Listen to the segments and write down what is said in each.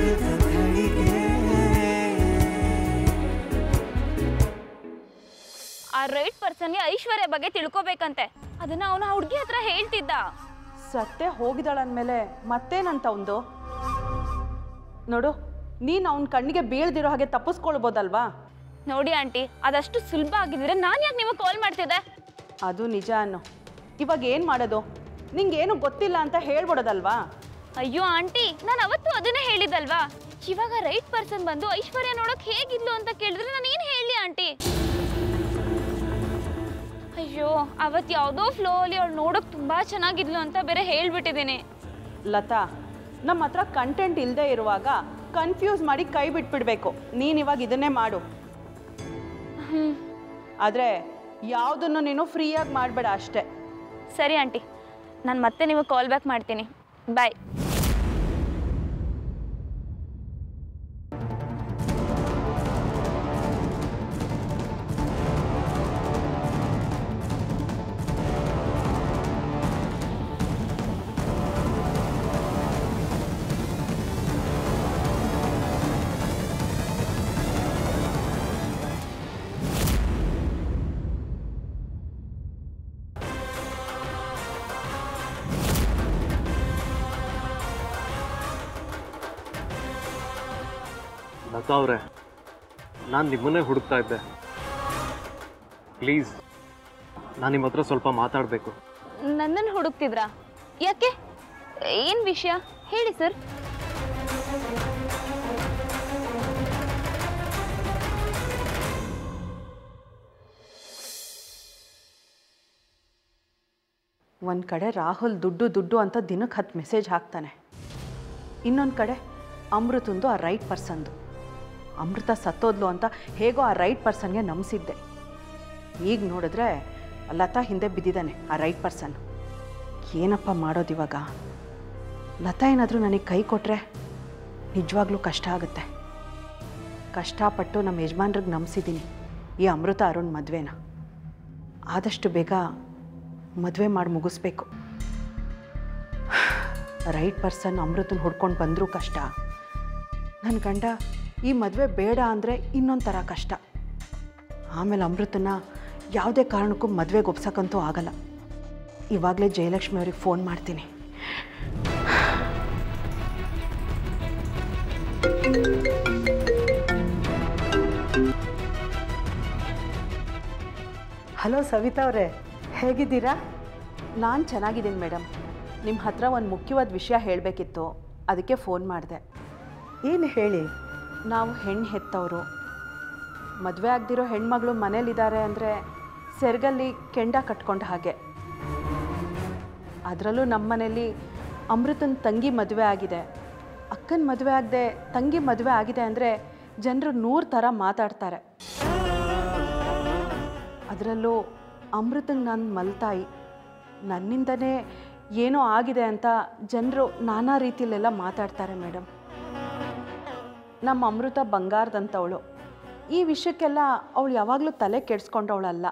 ಮಧುರದ ಗಳಿಗೆ ಆ ರೈಟ್ ಪರ್ಸನ್ಗೆ ಐಶ್ವರ್ಯ ಬಗ್ಗೆ ತಿಳ್ಕೊಬೇಕಂತೆ ಅದನ್ನ ಅವನ ಹುಡುಗಿ ಹತ್ರ ಹೇಳ್ತಿದ್ದ ಸತ್ತೆ ಹೋಗಿದ್ದಾಳಂದ್ಮೇಲೆ ಮತ್ತೇನಂತ ಒಂದು ನೋಡು ನೀನು ಅವನ ಕಣ್ಣಿಗೆ ಬೀಳ್ದಿರೋ ಹಾಗೆ ತಪ್ಪಿಸ್ಕೊಳ್ಬೋದಲ್ವಾ ನೋಡಿ ಆಂಟಿ ಅದಷ್ಟು ಸುಲಭ ಆಗಿದ್ರೆ ನಾನು ಯಾಕೆ ನಿಮಗೆ ಕಾಲ್ ಮಾಡ್ತಿದ್ದೆ ಅದು ನಿಜ ಅನ್ನು ಇವಾಗ ಏನು ಮಾಡೋದು ನಿಂಗೇನು ಗೊತ್ತಿಲ್ಲ ಅಂತ ಹೇಳ್ಬಿಡೋದಲ್ವಾ ಅಯ್ಯೋ ಆಂಟಿ ನಾನು ಅವತ್ತು ಅದನ್ನೇ ಹೇಳಿದಲ್ವಾ ಇವಾಗ ರೈಟ್ ಪರ್ಸನ್ ಬಂದು ಐಶ್ವರ್ಯ ನೋಡಕ್ ಹೇಗಿದ್ಲು ಅಂತ ಕೇಳಿದ್ರೆ ನಾನು ಏನು ಹೇಳಿ ಆಂಟಿ ಅಯ್ಯೋ ಅವತ್ತು ಯಾವುದೋ ಫ್ಲೋ ಅಲ್ಲಿ ಅವಳು ನೋಡಕ್ ತುಂಬಾ ಚೆನ್ನಾಗಿದ್ಲು ಅಂತ ಬೇರೆ ಹೇಳ್ಬಿಟ್ಟಿದ್ದೀನಿ ಲತಾ ನಮ್ಮ ಹತ್ರ ಕಂಟೆಂಟ್ ಇಲ್ಲದೆ ಇರುವಾಗ ಕನ್ಫ್ಯೂಸ್ ಮಾಡಿ ಕೈ ಬಿಟ್ಬಿಡ್ಬೇಕು ನೀನು ಇವಾಗ ಇದನ್ನೇ ಮಾಡು ಆದರೆ ಯಾವುದನ್ನು ನೀನು ಫ್ರೀಯಾಗಿ ಮಾಡಬೇಡ ಅಷ್ಟೇ ಸರಿ ಆಂಟಿ ನಾನು ಮತ್ತೆ ನಿಮಗೆ ಕಾಲ್ ಬ್ಯಾಕ್ ಮಾಡ್ತೀನಿ ಬಾಯ್ ಲತಾ ಅವರೇ ನಾನು ನಿಮ್ಮನ್ನೇ ಹುಡುಕ್ತಾ ಇದ್ದೆ ಪ್ಲೀಸ್ ನಾನು ನಿಮ್ಮ ಹತ್ರ ಸ್ವಲ್ಪ ಮಾತಾಡಬೇಕು ನನ್ನನ್ನು ಹುಡುಕ್ತಿದ್ರಾ ಯಾಕೆ ಏನು ವಿಷಯ ಹೇಳಿ ಸರ್ ಒಂದು ಕಡೆ ರಾಹುಲ್ ದುಡ್ಡು ದುಡ್ಡು ಅಂತ ದಿನಕ್ಕೆ ಹತ್ತು ಮೆಸೇಜ್ ಹಾಕ್ತಾನೆ ಇನ್ನೊಂದು ಕಡೆ ಅಮೃತಂದು ಆ ರೈಟ್ ಪರ್ಸನ್ದು ಅಮೃತ ಸತ್ತೋದ್ಲು ಅಂತ ಹೇಗೋ ಆ ರೈಟ್ ಪರ್ಸನ್ಗೆ ನಂಬಿಸಿದ್ದೆ ಈಗ ನೋಡಿದ್ರೆ ಲತಾ ಹಿಂದೆ ಬಿದ್ದಿದ್ದಾನೆ ಆ ರೈಟ್ ಪರ್ಸನ್ ಏನಪ್ಪ ಮಾಡೋದು ಇವಾಗ ಲತಾ ಏನಾದರೂ ನನಗೆ ಕೈ ಕೊಟ್ಟರೆ ನಿಜವಾಗ್ಲೂ ಕಷ್ಟ ಆಗುತ್ತೆ ಕಷ್ಟಪಟ್ಟು ನಮ್ಮ ಯಜಮಾನ್ರಿಗೆ ನಂಬಿಸಿದ್ದೀನಿ ಈ ಅಮೃತ ಅರುಣ್ ಮದುವೆನ ಆದಷ್ಟು ಬೇಗ ಮದುವೆ ಮಾಡಿ ಮುಗಿಸ್ಬೇಕು ರೈಟ್ ಪರ್ಸನ್ ಅಮೃತನ ಹುಡ್ಕೊಂಡು ಬಂದರೂ ಕಷ್ಟ ನನ್ನ ಗಂಡ ಈ ಮದುವೆ ಬೇಡ ಅಂದರೆ ಇನ್ನೊಂದು ಥರ ಕಷ್ಟ ಆಮೇಲೆ ಅಮೃತನ ಯಾವುದೇ ಕಾರಣಕ್ಕೂ ಮದುವೆಗೆ ಒಪ್ಸಕ್ಕಂತೂ ಆಗಲ್ಲ ಇವಾಗಲೇ ಜಯಲಕ್ಷ್ಮಿ ಅವ್ರಿಗೆ ಫೋನ್ ಮಾಡ್ತೀನಿ ಹಲೋ ಸವಿತಾ ಅವರೇ ಹೇಗಿದ್ದೀರಾ ನಾನು ಚೆನ್ನಾಗಿದ್ದೀನಿ ಮೇಡಮ್ ನಿಮ್ಮ ಹತ್ರ ಒಂದು ಮುಖ್ಯವಾದ ವಿಷಯ ಹೇಳಬೇಕಿತ್ತು ಅದಕ್ಕೆ ಫೋನ್ ಮಾಡಿದೆ ಏನು ಹೇಳಿ ನಾವು ಹೆಣ್ಣು ಹೆತ್ತವರು ಮದುವೆ ಆಗದಿರೋ ಹೆಣ್ಮಗಳು ಮನೇಲಿದ್ದಾರೆ ಅಂದರೆ ಸೆರಗಲ್ಲಿ ಕೆಂಡ ಕಟ್ಕೊಂಡ ಹಾಗೆ ಅದರಲ್ಲೂ ನಮ್ಮ ಮನೇಲಿ ಅಮೃತನ ತಂಗಿ ಮದುವೆ ಆಗಿದೆ ಅಕ್ಕನ ಮದುವೆ ಆಗದೆ ತಂಗಿ ಮದುವೆ ಆಗಿದೆ ಅಂದರೆ ಜನರು ನೂರು ಥರ ಮಾತಾಡ್ತಾರೆ ಅದರಲ್ಲೂ ಅಮೃತಂಗೆ ನನ್ನ ಮಲ್ತಾಯಿ ನನ್ನಿಂದನೇ ಏನೋ ಆಗಿದೆ ಅಂತ ಜನರು ನಾನಾ ರೀತಿಯಲ್ಲೆಲ್ಲ ಮಾತಾಡ್ತಾರೆ ಮೇಡಮ್ ನಮ್ಮ ಅಮೃತ ಬಂಗಾರದಂಥವಳು ಈ ವಿಷಯಕ್ಕೆಲ್ಲ ಅವಳು ಯಾವಾಗಲೂ ತಲೆ ಕೆಡಿಸ್ಕೊಂಡವಳಲ್ಲ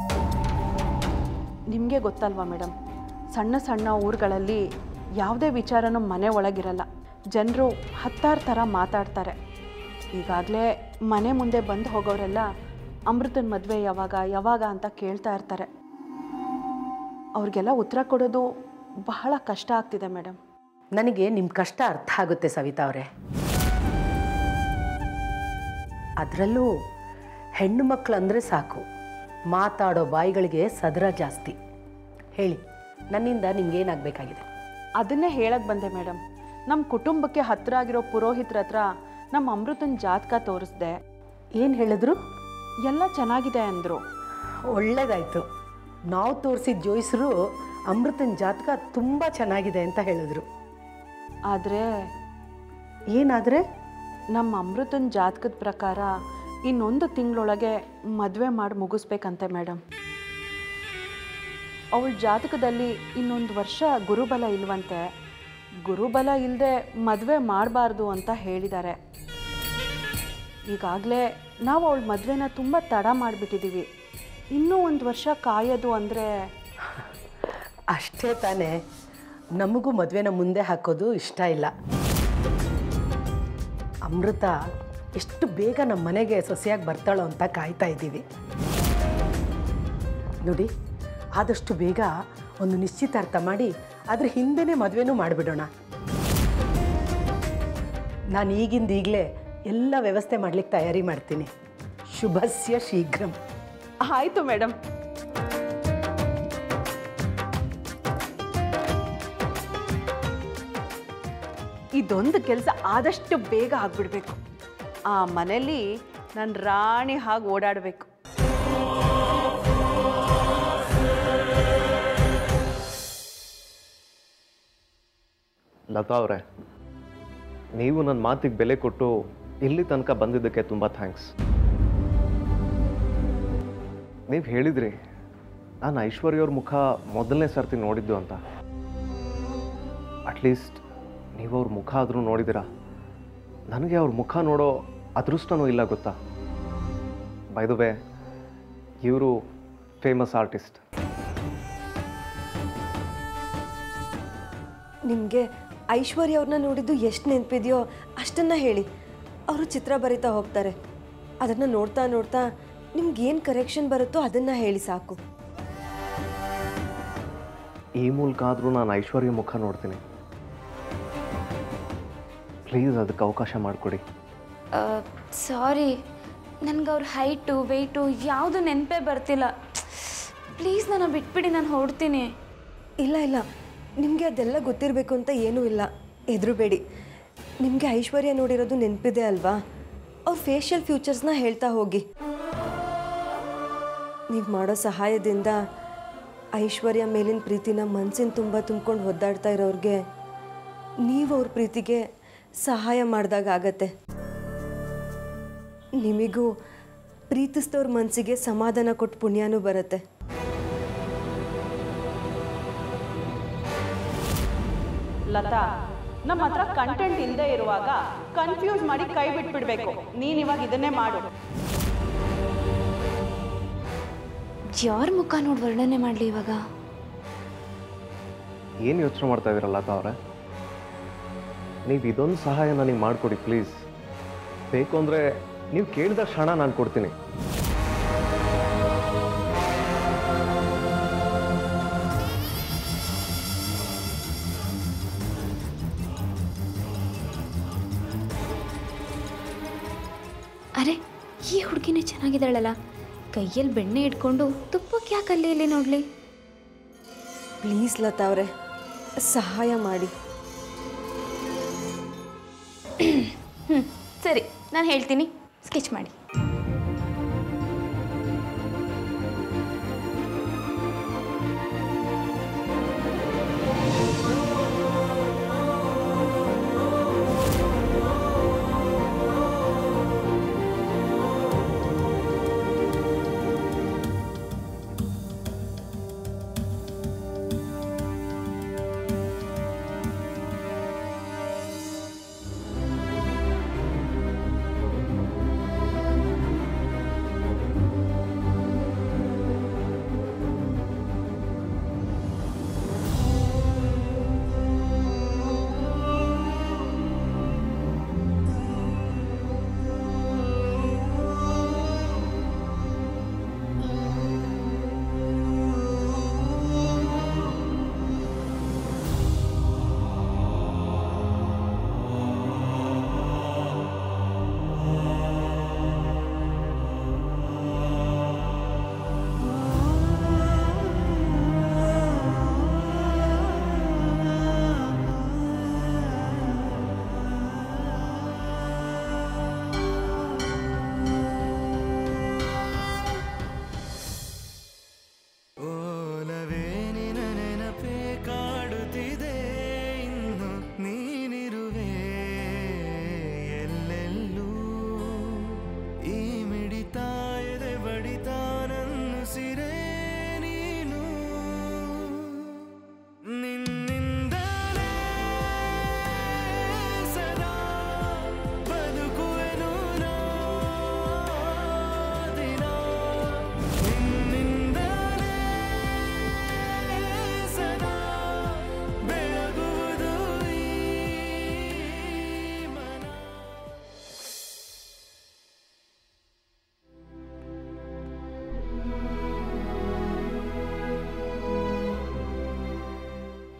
ನಿಮಗೆ ಗೊತ್ತಲ್ವಾ ಮೇಡಮ್ ಸಣ್ಣ ಸಣ್ಣ ಊರುಗಳಲ್ಲಿ ಯಾವುದೇ ವಿಚಾರನೂ ಮನೆ ಒಳಗಿರಲ್ಲ ಜನರು ಹತ್ತಾರು ಥರ ಮಾತಾಡ್ತಾರೆ ಈಗಾಗಲೇ ಮನೆ ಮುಂದೆ ಬಂದು ಹೋಗೋರೆಲ್ಲ ಅಮೃತನ ಮದುವೆ ಯಾವಾಗ ಯಾವಾಗ ಅಂತ ಕೇಳ್ತಾ ಇರ್ತಾರೆ ಅವ್ರಿಗೆಲ್ಲ ಉತ್ತರ ಕೊಡೋದು ಬಹಳ ಕಷ್ಟ ಆಗ್ತಿದೆ ಮೇಡಮ್ ನನಗೆ ನಿಮ್ಮ ಕಷ್ಟ ಅರ್ಥ ಆಗುತ್ತೆ ಸವಿತಾ ಅವರೇ ಅದರಲ್ಲೂ ಹೆಣ್ಣು ಮಕ್ಕಳು ಅಂದರೆ ಸಾಕು ಮಾತಾಡೋ ಬಾಯಿಗಳಿಗೆ ಸದರ ಜಾಸ್ತಿ ಹೇಳಿ ನನ್ನಿಂದ ನಿಮ್ಗೇನಾಗಬೇಕಾಗಿದೆ ಅದನ್ನೇ ಹೇಳಕ್ಕೆ ಬಂದೆ ಮೇಡಮ್ ನಮ್ಮ ಕುಟುಂಬಕ್ಕೆ ಹತ್ತಿರ ಆಗಿರೋ ಪುರೋಹಿತರ ಹತ್ರ ನಮ್ಮ ಅಮೃತನ ಜಾತಕ ತೋರಿಸ್ದೆ ಏನು ಹೇಳಿದ್ರು ಎಲ್ಲ ಚೆನ್ನಾಗಿದೆ ಅಂದರು ಒಳ್ಳೇದಾಯಿತು ನಾವು ತೋರಿಸಿದ ಜೋಯಿಸರು ಅಮೃತನ ಜಾತಕ ತುಂಬ ಚೆನ್ನಾಗಿದೆ ಅಂತ ಹೇಳಿದ್ರು ಆದರೆ ಏನಾದರೆ ನಮ್ಮ ಅಮೃತನ ಜಾತಕದ ಪ್ರಕಾರ ಇನ್ನೊಂದು ತಿಂಗಳೊಳಗೆ ಮದುವೆ ಮಾಡಿ ಮುಗಿಸ್ಬೇಕಂತೆ ಮೇಡಮ್ ಅವಳ ಜಾತಕದಲ್ಲಿ ಇನ್ನೊಂದು ವರ್ಷ ಗುರುಬಲ ಇಲ್ವಂತೆ ಗುರುಬಲ ಇಲ್ಲದೆ ಮದುವೆ ಮಾಡಬಾರ್ದು ಅಂತ ಹೇಳಿದ್ದಾರೆ ಈಗಾಗಲೇ ನಾವು ಅವಳ ಮದುವೆನ ತುಂಬ ತಡ ಮಾಡಿಬಿಟ್ಟಿದ್ದೀವಿ ಇನ್ನೂ ಒಂದು ವರ್ಷ ಕಾಯೋದು ಅಂದರೆ ಅಷ್ಟೇ ತಾನೇ ನಮಗೂ ಮದುವೆನ ಮುಂದೆ ಹಾಕೋದು ಇಷ್ಟ ಇಲ್ಲ ಅಮೃತ ಎಷ್ಟು ಬೇಗ ನಮ್ಮ ಮನೆಗೆ ಸೊಸೆಯಾಗಿ ಬರ್ತಾಳೋ ಅಂತ ಕಾಯ್ತಾ ಇದ್ದೀವಿ ನೋಡಿ ಆದಷ್ಟು ಬೇಗ ಒಂದು ನಿಶ್ಚಿತಾರ್ಥ ಮಾಡಿ ಅದ್ರ ಹಿಂದೆನೇ ಮದುವೆನೂ ಮಾಡಿಬಿಡೋಣ ನಾನು ಈಗಿಂದ ಈಗಲೇ ಎಲ್ಲ ವ್ಯವಸ್ಥೆ ಮಾಡ್ಲಿಕ್ಕೆ ತಯಾರಿ ಮಾಡ್ತೀನಿ ಶುಭಸ್ಯ ಶೀಘ್ರಂ ಆಯಿತು ಮೇಡಮ್ ಇದೊಂದು ಕೆಲಸ ಆದಷ್ಟು ಬೇಗ ಆಗ್ಬಿಡ್ಬೇಕು ಆ ಮನೇಲಿ ನಾನು ರಾಣಿ ಹಾಗೆ ಓಡಾಡಬೇಕು ಲತಾ ಅವರೇ ನೀವು ನನ್ನ ಮಾತಿಗೆ ಬೆಲೆ ಕೊಟ್ಟು ಇಲ್ಲಿ ತನಕ ಬಂದಿದ್ದಕ್ಕೆ ತುಂಬ ಥ್ಯಾಂಕ್ಸ್ ನೀವು ಹೇಳಿದ್ರಿ ನಾನು ಐಶ್ವರ್ಯವ್ರ ಮುಖ ಮೊದಲನೇ ಸರ್ತಿ ನೋಡಿದ್ದು ಅಂತ ಅಟ್ಲೀಸ್ಟ್ ನೀವು ಅವ್ರ ಮುಖ ಆದರೂ ನೋಡಿದ್ದೀರಾ ನನಗೆ ಅವ್ರ ಮುಖ ನೋಡೋ ಅದೃಷ್ಟನೂ ಇಲ್ಲ ಗೊತ್ತಾ ಬೈ ದ ವೇ ಇವರು ಫೇಮಸ್ ಆರ್ಟಿಸ್ಟ್ ನಿಮಗೆ ಐಶ್ವರ್ಯ ಅವ್ರನ್ನ ನೋಡಿದ್ದು ಎಷ್ಟು ನೆನಪಿದೆಯೋ ಅಷ್ಟನ್ನು ಹೇಳಿ ಅವರು ಚಿತ್ರ ಬರಿತಾ ಹೋಗ್ತಾರೆ ಅದನ್ನು ನೋಡ್ತಾ ನೋಡ್ತಾ ನಿಮ್ಗೇನು ಕರೆಕ್ಷನ್ ಬರುತ್ತೋ ಅದನ್ನು ಹೇಳಿ ಸಾಕು ಈ ಮೂಲಕ ಆದರೂ ನಾನು ಐಶ್ವರ್ಯ ಮುಖ ನೋಡ್ತೀನಿ ಪ್ಲೀಸ್ ಅದಕ್ಕೆ ಅವಕಾಶ ಮಾಡಿಕೊಡಿ ಸಾರಿ ನನಗೆ ಅವ್ರ ಹೈಟು ವೆಯ್ಟು ಯಾವುದು ನೆನಪೇ ಬರ್ತಿಲ್ಲ ಪ್ಲೀಸ್ ನನ್ನ ಬಿಟ್ಬಿಡಿ ನಾನು ಹೊರಡ್ತೀನಿ ಇಲ್ಲ ಇಲ್ಲ ನಿಮಗೆ ಅದೆಲ್ಲ ಗೊತ್ತಿರಬೇಕು ಅಂತ ಏನೂ ಇಲ್ಲ ಹೆದರಬೇಡಿ ನಿಮಗೆ ಐಶ್ವರ್ಯ ನೋಡಿರೋದು ನೆನಪಿದೆ ಅಲ್ವಾ ಅವ್ರ ಫೇಶಿಯಲ್ ಫ್ಯೂಚರ್ಸ್ನ ಹೇಳ್ತಾ ಹೋಗಿ ನೀವು ಮಾಡೋ ಸಹಾಯದಿಂದ ಐಶ್ವರ್ಯ ಮೇಲಿನ ಪ್ರೀತಿನ ಮನಸ್ಸಿನ ತುಂಬ ತುಂಬ್ಕೊಂಡು ಒದ್ದಾಡ್ತಾ ಇರೋರಿಗೆ ನೀವು ಅವ್ರ ಪ್ರೀತಿಗೆ ಸಹಾಯ ಮಾಡಿದಾಗ ಆಗತ್ತೆ ನಿಮಗೂ ಪ್ರೀತಿಸಿದವ್ರ ಮನಸ್ಸಿಗೆ ಸಮಾಧಾನ ಕೊಟ್ಟು ಪುಣ್ಯನೂ ಬರುತ್ತೆ ಲತಾ ನಮ್ಮ ಹತ್ರ ಕಂಟೆಂಟ್ ಇಲ್ಲದೆ ಇರುವಾಗ ಕನ್ಫ್ಯೂಸ್ ಮಾಡಿ ಕೈ ಬಿಟ್ಬಿಡ್ಬೇಕು ನೀನು ಇವಾಗ ಇದನ್ನೇ ಮಾಡು ಯಾರ ಮುಖ ನೋಡಿ ವರ್ಣನೆ ಮಾಡಲಿ ಇವಾಗ ಏನು ಯೋಚನೆ ಮಾಡ್ತಾ ಇದ್ದೀರಲ್ಲ ಲತಾ ಅವರೇ ನೀವು ಇದೊಂದು ಸಹಾಯ ನನಗೆ ಮಾಡಿಕೊಡಿ ಪ್ಲೀಸ್ ಬೇಕು ಅಂದರೆ ನೀವು ಕೇಳಿದ ಕ್ಷಣ ನಾನು ಕೊಡ್ತೀನಿ ಅರೆ ಈ ಹುಡುಗಿನೇ ಚೆನ್ನಾಗಿದ್ದಾಳಲ್ಲ ಕೈಯಲ್ಲಿ ಬೆಣ್ಣೆ ಇಟ್ಕೊಂಡು ತುಪ್ಪಕ್ಕೆ ಯಾಕೆ ಅಲ್ಲಿ ಇಲ್ಲಿ ನೋಡಲಿ ಪ್ಲೀಸ್ ಲತಾ ಅವರೇ ಸಹಾಯ ಮಾಡಿ ಹ್ಞೂ ಸರಿ ನಾನು ಹೇಳ್ತೀನಿ ಸ್ಕೆಚ್ ಮಾಡಿ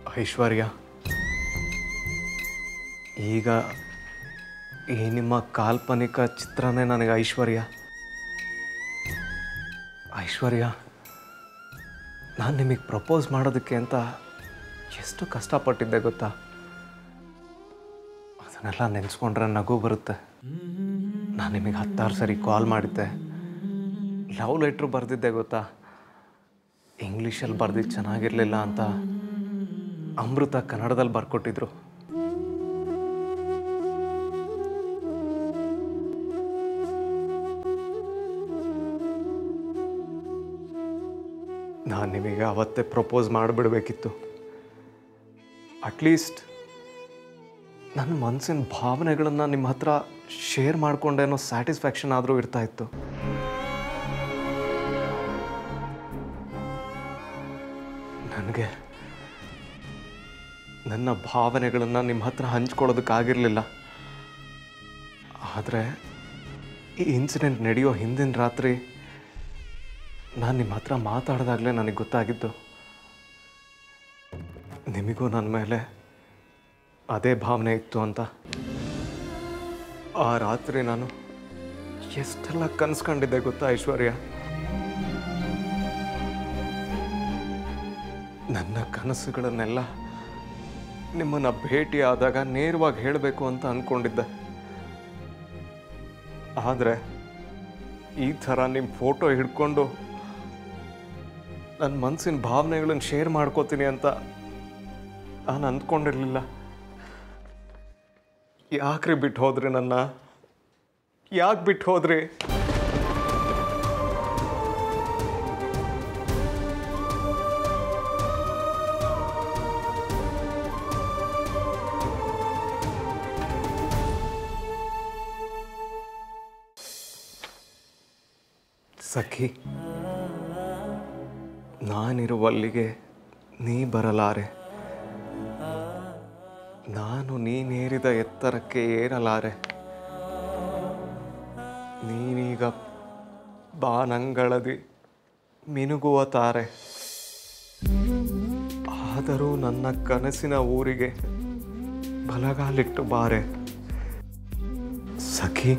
ಐಶ್ವರ್ಯ ಈಗ ಈ ನಿಮ್ಮ ಕಾಲ್ಪನಿಕ ಚಿತ್ರನೇ ನನಗೆ ಐಶ್ವರ್ಯ ಐಶ್ವರ್ಯ ನಾನು ನಿಮಗೆ ಪ್ರಪೋಸ್ ಮಾಡೋದಕ್ಕೆ ಅಂತ ಎಷ್ಟು ಕಷ್ಟಪಟ್ಟಿದ್ದೆ ಗೊತ್ತಾ ಅದನ್ನೆಲ್ಲ ನೆನೆಸ್ಕೊಂಡ್ರೆ ನಗು ಬರುತ್ತೆ ನಾನು ನಿಮಗೆ ಹತ್ತಾರು ಸರಿ ಕಾಲ್ ಮಾಡಿದ್ದೆ ಲವ್ ಲೆಟ್ರು ಬರೆದಿದ್ದೆ ಗೊತ್ತಾ ಇಂಗ್ಲೀಷಲ್ಲಿ ಬರ್ದಿದ್ದು ಚೆನ್ನಾಗಿರಲಿಲ್ಲ ಅಂತ ಅಮೃತ ಕನ್ನಡದಲ್ಲಿ ಬರ್ಕೊಟ್ಟಿದ್ರು ನಾನು ನಿಮಗೆ ಅವತ್ತೇ ಪ್ರಪೋಸ್ ಮಾಡಿಬಿಡ್ಬೇಕಿತ್ತು ಅಟ್ಲೀಸ್ಟ್ ನನ್ನ ಮನಸ್ಸಿನ ಭಾವನೆಗಳನ್ನು ನಿಮ್ಮ ಹತ್ರ ಶೇರ್ ಮಾಡ್ಕೊಂಡೇನೋ ಸ್ಯಾಟಿಸ್ಫ್ಯಾಕ್ಷನ್ ಆದರೂ ಇರ್ತಾ ಇತ್ತು ನನಗೆ ನನ್ನ ಭಾವನೆಗಳನ್ನು ನಿಮ್ಮ ಹತ್ರ ಹಂಚ್ಕೊಳ್ಳೋದಕ್ಕಾಗಿರಲಿಲ್ಲ ಆದರೆ ಈ ಇನ್ಸಿಡೆಂಟ್ ನಡೆಯೋ ಹಿಂದಿನ ರಾತ್ರಿ ನಾನು ನಿಮ್ಮ ಹತ್ರ ಮಾತಾಡಿದಾಗಲೇ ನನಗೆ ಗೊತ್ತಾಗಿದ್ದು ನಿಮಗೂ ನನ್ನ ಮೇಲೆ ಅದೇ ಭಾವನೆ ಇತ್ತು ಅಂತ ಆ ರಾತ್ರಿ ನಾನು ಎಷ್ಟೆಲ್ಲ ಕನ್ಸ್ಕೊಂಡಿದ್ದೆ ಗೊತ್ತಾ ಐಶ್ವರ್ಯ ನನ್ನ ಕನಸುಗಳನ್ನೆಲ್ಲ ನಿಮ್ಮನ್ನು ಭೇಟಿ ಆದಾಗ ನೇರವಾಗಿ ಹೇಳಬೇಕು ಅಂತ ಅಂದ್ಕೊಂಡಿದ್ದೆ ಆದರೆ ಈ ಥರ ನಿಮ್ಮ ಫೋಟೋ ಹಿಡ್ಕೊಂಡು ನನ್ನ ಮನಸ್ಸಿನ ಭಾವನೆಗಳನ್ನು ಶೇರ್ ಮಾಡ್ಕೋತೀನಿ ಅಂತ ನಾನು ಅಂದ್ಕೊಂಡಿರಲಿಲ್ಲ ಯಾಕ್ರಿ ಬಿಟ್ಟು ಹೋದ್ರಿ ನನ್ನ ಯಾಕೆ ಬಿಟ್ಟು ಹೋದ್ರಿ ಸಖಿ ನಾನಿರುವಲ್ಲಿಗೆ ನೀ ಬರಲಾರೆ ನಾನು ನೀನೇರಿದ ಎತ್ತರಕ್ಕೆ ಏರಲಾರೆ ನೀನೀಗ ಬಾನಂಗಳದಿ ಮಿನುಗುವ ತಾರೆ ಆದರೂ ನನ್ನ ಕನಸಿನ ಊರಿಗೆ ಬಲಗಾಲಿಟ್ಟು ಬಾರೆ ಸಖಿ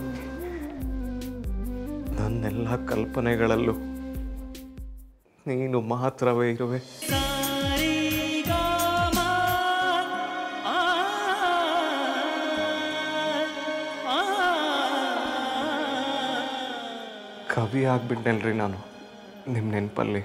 ನನ್ನೆಲ್ಲ ಕಲ್ಪನೆಗಳಲ್ಲೂ ನೀನು ಮಾತ್ರವೇ ಇರುವೆ ಕವಿ ಆಗ್ಬಿಟ್ನಲ್ರಿ ನಾನು ನಿಮ್ಮ ನೆನಪಲ್ಲಿ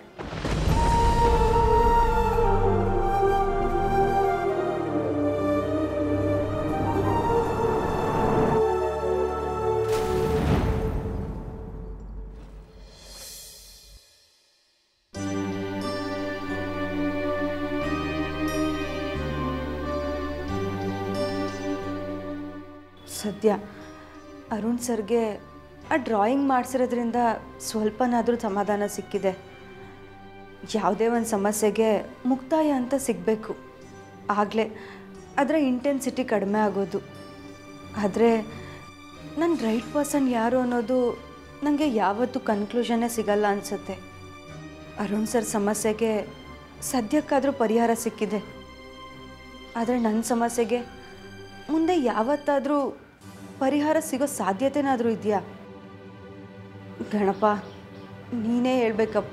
ಸದ್ಯ ಅರುಣ್ ಸರ್ಗೆ ಆ ಡ್ರಾಯಿಂಗ್ ಮಾಡಿಸಿರೋದ್ರಿಂದ ಸ್ವಲ್ಪನಾದರೂ ಸಮಾಧಾನ ಸಿಕ್ಕಿದೆ ಯಾವುದೇ ಒಂದು ಸಮಸ್ಯೆಗೆ ಮುಕ್ತಾಯ ಅಂತ ಸಿಗಬೇಕು ಆಗಲೇ ಅದರ ಇಂಟೆನ್ಸಿಟಿ ಕಡಿಮೆ ಆಗೋದು ಆದರೆ ನನ್ನ ರೈಟ್ ಪರ್ಸನ್ ಯಾರು ಅನ್ನೋದು ನನಗೆ ಯಾವತ್ತೂ ಕನ್ಕ್ಲೂಷನ್ನೇ ಸಿಗಲ್ಲ ಅನಿಸುತ್ತೆ ಅರುಣ್ ಸರ್ ಸಮಸ್ಯೆಗೆ ಸದ್ಯಕ್ಕಾದರೂ ಪರಿಹಾರ ಸಿಕ್ಕಿದೆ ಆದರೆ ನನ್ನ ಸಮಸ್ಯೆಗೆ ಮುಂದೆ ಯಾವತ್ತಾದರೂ ಪರಿಹಾರ ಸಿಗೋ ಸಾಧ್ಯತೆನಾದರೂ ಇದೆಯಾ ಗಣಪ ನೀನೇ ಹೇಳ್ಬೇಕಪ್ಪ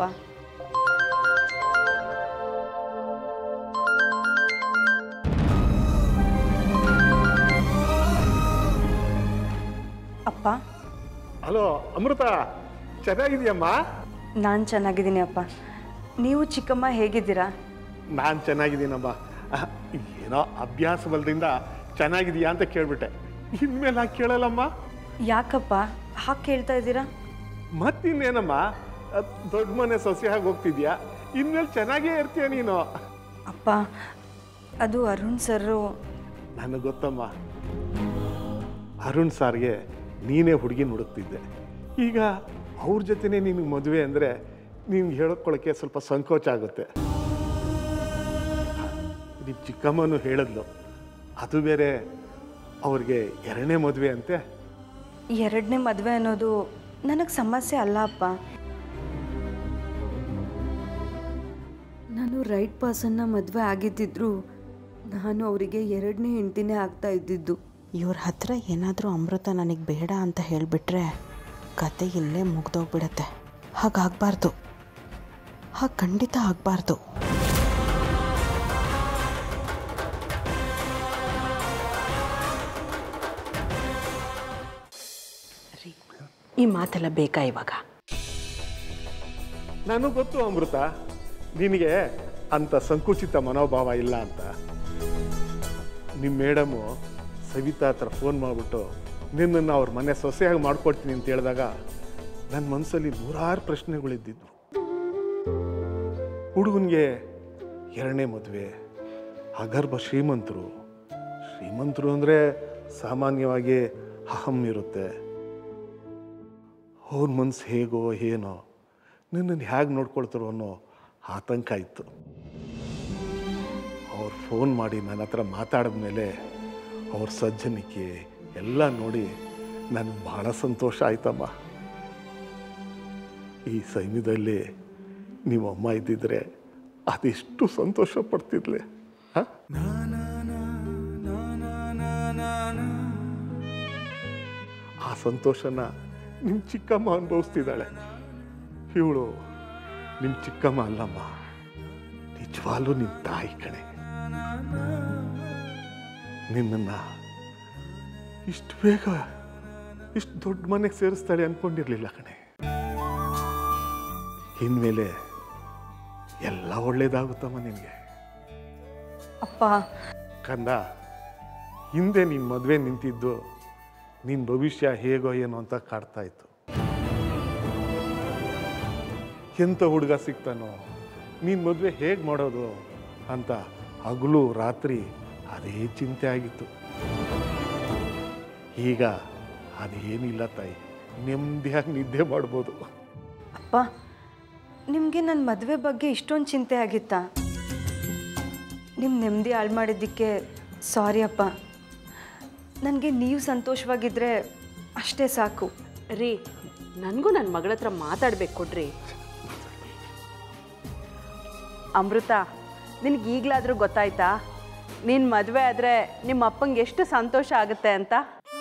ಅಪ್ಪ ಹಲೋ ಅಮೃತ ಚೆನ್ನಾಗಿದೆಯಮ್ಮ ನಾನು ಚೆನ್ನಾಗಿದ್ದೀನಿ ಅಪ್ಪ ನೀವು ಚಿಕ್ಕಮ್ಮ ಹೇಗಿದ್ದೀರಾ ನಾನು ಚೆನ್ನಾಗಿದ್ದೀನಮ್ಮ ಅಹ್, ಏನೋ ಅಭ್ಯಾಸ ಬಲದಿಂದ ಚೆನ್ನಾಗಿದೆಯಾ ಅಂತ ಕೇಳ್ಬಿಟ್ಟೆ ಇನ್ಮೇಲೆ ಹಾಗೆ ಕೇಳಲ್ಲಮ್ಮ ಯಾಕಪ್ಪ ಹಾಗೆ ಕೇಳ್ತಾ ಇದ್ದೀರಾ ಮತ್ತಿನ್ನೇನಮ್ಮ ಅಹ್, ದೊಡ್ಡ ಮನೆ ಸೊಸೆಯಾಗಿ ಹೋಗ್ತಿದ್ಯಾ ಇನ್ಮೇಲೆ ಚೆನ್ನಾಗೇ ಇರ್ತೀಯ ನೀನು ಅಪ್ಪ ಅದು ಅರುಣ್ ಸರು ನನಗೆ ಗೊತ್ತಮ್ಮ ಅರುಣ್ ಸಾರ್ಗೆ ನೀನೇ ಹುಡುಗಿನ ಹುಡುಕ್ತಿದ್ದೆ ಈಗ ಅವ್ರ ಜೊತೆನೇ ನಿನಗೆ ಮದುವೆ ಅಂದರೆ ನಿನ್ಗೆ ಹೇಳ್ಕೊಳ್ಳೋಕ್ಕೆ ಸ್ವಲ್ಪ ಸಂಕೋಚ ಆಗುತ್ತೆ ನಿಮ್ಮ ಚಿಕ್ಕಮ್ಮನೂ ಹೇಳಿದ್ಲು ಅದು ಬೇರೆ ಅವ್ರಿಗೆ ಎರಡನೇ ಮದುವೆ ಅಂತೆ ಎರಡನೇ ಮದುವೆ ಅನ್ನೋದು ನನಗೆ ಸಮಸ್ಯೆ ಅಲ್ಲ ಅಪ್ಪ ನಾನು ರೈಟ್ ಪರ್ಸನ್ನ ಮದುವೆ ಆಗಿದ್ದಿದ್ರು ನಾನು ಅವರಿಗೆ ಎರಡನೇ ಹೆಂಡ್ತಿನೇ ಆಗ್ತಾ ಇದ್ದಿದ್ದು ಇವ್ರ ಹತ್ರ ಏನಾದರೂ ಅಮೃತ ನನಗೆ ಬೇಡ ಅಂತ ಹೇಳಿಬಿಟ್ರೆ ಕತೆ ಇಲ್ಲೇ ಮುಗ್ದೋಗ್ಬಿಡತ್ತೆ ಹಾಗಾಗಬಾರ್ದು ಹಾಗೆ ಖಂಡಿತ ಆಗಬಾರ್ದು ಈ ಮಾತೆಲ್ಲ ಬೇಕಾ ಇವಾಗ ನನಗೆ ಗೊತ್ತು ಅಮೃತ ನಿನಗೆ ಅಂಥ ಸಂಕುಚಿತ ಮನೋಭಾವ ಇಲ್ಲ ಅಂತ ನಿಮ್ಮ ಮೇಡಮು ಸವಿತಾ ಹತ್ರ ಫೋನ್ ಮಾಡಿಬಿಟ್ಟು ನಿನ್ನನ್ನು ಅವ್ರ ಮನೆ ಸೊಸೆಯಾಗಿ ಮಾಡ್ಕೊಡ್ತೀನಿ ಅಂತ ಹೇಳಿದಾಗ ನನ್ನ ಮನಸ್ಸಲ್ಲಿ ನೂರಾರು ಪ್ರಶ್ನೆಗಳಿದ್ದಿದ್ವು ಹುಡುಗನಿಗೆ ಎರಡನೇ ಮದುವೆ ಅಗರ್ಭ ಶ್ರೀಮಂತರು ಶ್ರೀಮಂತರು ಅಂದರೆ ಸಾಮಾನ್ಯವಾಗಿ ಅಹಂ ಇರುತ್ತೆ ಅವ್ರ ಮನ್ಸು ಹೇಗೋ ಏನೋ ನಿನ್ನನ್ನು ಹೇಗೆ ನೋಡ್ಕೊಳ್ತಾರೋ ಅನ್ನೋ ಆತಂಕ ಇತ್ತು ಅವ್ರು ಫೋನ್ ಮಾಡಿ ನನ್ನ ಹತ್ರ ಮಾತಾಡಿದ್ಮೇಲೆ ಅವ್ರ ಸಜ್ಜನಿಕೆ ಎಲ್ಲ ನೋಡಿ ನನಗೆ ಭಾಳ ಸಂತೋಷ ಆಯ್ತಮ್ಮ ಈ ಸೈನ್ಯದಲ್ಲಿ ನಿಮ್ಮ ಅಮ್ಮ ಇದ್ದಿದ್ರೆ ಅದೆಷ್ಟು ಸಂತೋಷ ಪಡ್ತಿದ್ಲೆ ಹಾಂ ಆ ಸಂತೋಷನ ನಿಮ್ಮ ಚಿಕ್ಕಮ್ಮ ಅನುಭವಿಸ್ತಿದ್ದಾಳೆ ಇವಳು ನಿಮ್ಮ ಚಿಕ್ಕಮ್ಮ ಅಲ್ಲಮ್ಮ ನಿಜವಾಗ್ಲೂ ನಿಮ್ಮ ತಾಯಿ ಕಣೆ ನಿನ್ನನ್ನು ಇಷ್ಟು ಬೇಗ ಇಷ್ಟು ದೊಡ್ಡ ಮನೆಗೆ ಸೇರಿಸ್ತಾಳೆ ಅನ್ಕೊಂಡಿರ್ಲಿಲ್ಲ ಕಣೆ ಇನ್ಮೇಲೆ ಎಲ್ಲ ಒಳ್ಳೇದಾಗುತ್ತಮ್ಮ ನಿನಗೆ ಅಪ್ಪ ಕಂದ ಹಿಂದೆ ನಿನ್ನ ಮದುವೆ ನಿಂತಿದ್ದು ನಿನ್ನ ಭವಿಷ್ಯ ಹೇಗೋ ಏನೋ ಅಂತ ಕಾಡ್ತಾ ಇತ್ತು ಎಂಥ ಹುಡುಗ ಸಿಗ್ತಾನೋ ನೀನು ಮದುವೆ ಹೇಗೆ ಮಾಡೋದು ಅಂತ ಹಗಲು ರಾತ್ರಿ ಅದೇ ಚಿಂತೆ ಆಗಿತ್ತು ಈಗ ಅದೇನಿಲ್ಲ ತಾಯಿ ನೆಮ್ಮದಿಯಾಗಿ ನಿದ್ದೆ ಮಾಡ್ಬೋದು ಅಪ್ಪ ನಿಮಗೆ ನನ್ನ ಮದುವೆ ಬಗ್ಗೆ ಇಷ್ಟೊಂದು ಚಿಂತೆ ಆಗಿತ್ತಾ ನಿಮ್ಮ ನೆಮ್ಮದಿ ಹಾಳು ಮಾಡಿದ್ದಕ್ಕೆ ಸಾರಿ ಅಪ್ಪ ನನಗೆ ನೀವು ಸಂತೋಷವಾಗಿದ್ದರೆ ಅಷ್ಟೇ ಸಾಕು ರೀ ನನಗೂ ನನ್ನ ಮಗಳ ಹತ್ರ ಮಾತಾಡ್ಬೇಕು ಕೊಡ್ರಿ ಅಮೃತ ನಿನಗೆ ಈಗಲಾದರೂ ಗೊತ್ತಾಯ್ತಾ ನಿನ್ನ ಮದುವೆ ಆದರೆ ನಿಮ್ಮ ಅಪ್ಪಂಗೆ ಎಷ್ಟು ಸಂತೋಷ ಆಗುತ್ತೆ ಅಂತ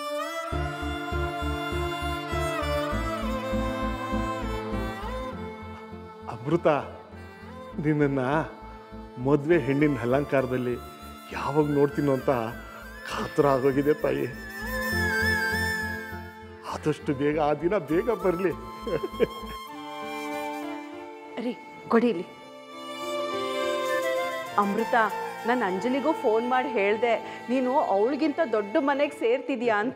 ಅಮೃತ ನಿನ್ನನ್ನು ಮದುವೆ ಹೆಣ್ಣಿನ ಅಲಂಕಾರದಲ್ಲಿ ಯಾವಾಗ ನೋಡ್ತೀನೋ ಅಂತ ಕಾತರ ಆಗೋಗಿದೆ ತಾಯಿ ಆದಷ್ಟು ಬೇಗ ಆ ದಿನ ಬೇಗ ಬರಲಿ ರೀ ಕೊಡಿಲಿ ಅಮೃತ ನಾನು ಅಂಜಲಿಗೂ ಫೋನ್ ಮಾಡಿ ಹೇಳಿದೆ ನೀನು ಅವಳಿಗಿಂತ ದೊಡ್ಡ ಮನೆಗೆ ಸೇರ್ತಿದ್ಯಾ ಅಂತ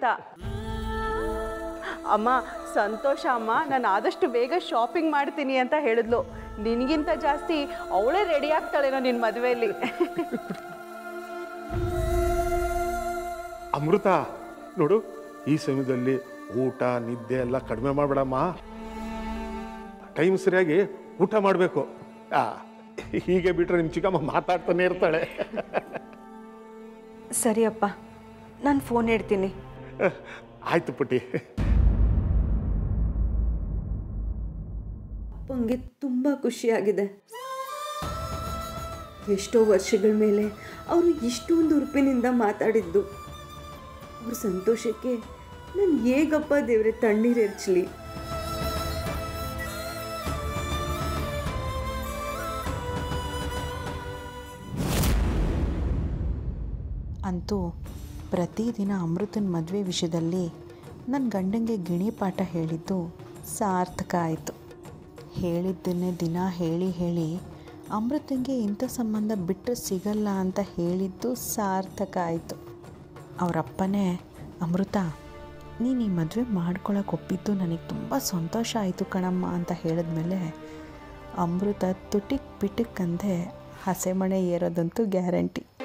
ಅಮ್ಮ ಸಂತೋಷ ಅಮ್ಮ ನಾನು ಆದಷ್ಟು ಬೇಗ ಶಾಪಿಂಗ್ ಮಾಡ್ತೀನಿ ಅಂತ ಹೇಳಿದ್ಲು ನಿನಗಿಂತ ಜಾಸ್ತಿ ಅವಳೇ ರೆಡಿ ಆಗ್ತಾಳೇನೋ ನಿನ್ನ ಮದುವೆಯಲ್ಲಿ ಅಮೃತ ನೋಡು ಈ ಸಮಯದಲ್ಲಿ ಊಟ ನಿದ್ದೆ ಎಲ್ಲ ಕಡಿಮೆ ಮಾಡಬೇಡಮ್ಮ ಟೈಮ್ ಸರಿಯಾಗಿ ಊಟ ಮಾಡಬೇಕು ಹೀಗೆ ಬಿಟ್ರೆ ನಿಮ್ಮ ಚಿಕ್ಕಮ್ಮ ಮಾತಾಡ್ತಾನೆ ಇರ್ತಾಳೆ ಸರಿ ಅಪ್ಪ ನಾನು ಫೋನ್ ಇಡ್ತೀನಿ ಆಯ್ತು ಪುಟ್ಟಿ ಅಪ್ಪಂಗೆ ತುಂಬ ಖುಷಿಯಾಗಿದೆ ಎಷ್ಟೋ ವರ್ಷಗಳ ಮೇಲೆ ಅವರು ಇಷ್ಟೊಂದು ಉರುಪಿನಿಂದ ಮಾತಾಡಿದ್ದು ಅವ್ರ ಸಂತೋಷಕ್ಕೆ ನಾನು ಹೇಗಪ್ಪ ದೇವ್ರೆ ತಣ್ಣೀರು ಎರಚಲಿ ಅಂತೂ ಪ್ರತಿದಿನ ಅಮೃತನ ಮದುವೆ ವಿಷಯದಲ್ಲಿ ನನ್ನ ಗಂಡಂಗೆ ಗಿಣಿ ಪಾಠ ಹೇಳಿದ್ದು ಸಾರ್ಥಕ ಆಯಿತು ಹೇಳಿದ್ದನ್ನೇ ದಿನ ಹೇಳಿ ಹೇಳಿ ಅಮೃತಂಗೆ ಇಂಥ ಸಂಬಂಧ ಬಿಟ್ಟರೆ ಸಿಗಲ್ಲ ಅಂತ ಹೇಳಿದ್ದು ಸಾರ್ಥಕ ಆಯಿತು ಅವರಪ್ಪನೇ ಅಮೃತ ನೀನು ಈ ಮದುವೆ ಮಾಡ್ಕೊಳಕ್ಕೆ ಒಪ್ಪಿದ್ದು ನನಗೆ ತುಂಬ ಸಂತೋಷ ಆಯಿತು ಕಣಮ್ಮ ಅಂತ ಹೇಳಿದ್ಮೇಲೆ ಅಮೃತ ತುಟಿಕ್ ಪಿಟಿಕ್ ಅಂದೆ ಹಸೆಮಣೆ ಏರೋದಂತೂ ಗ್ಯಾರಂಟಿ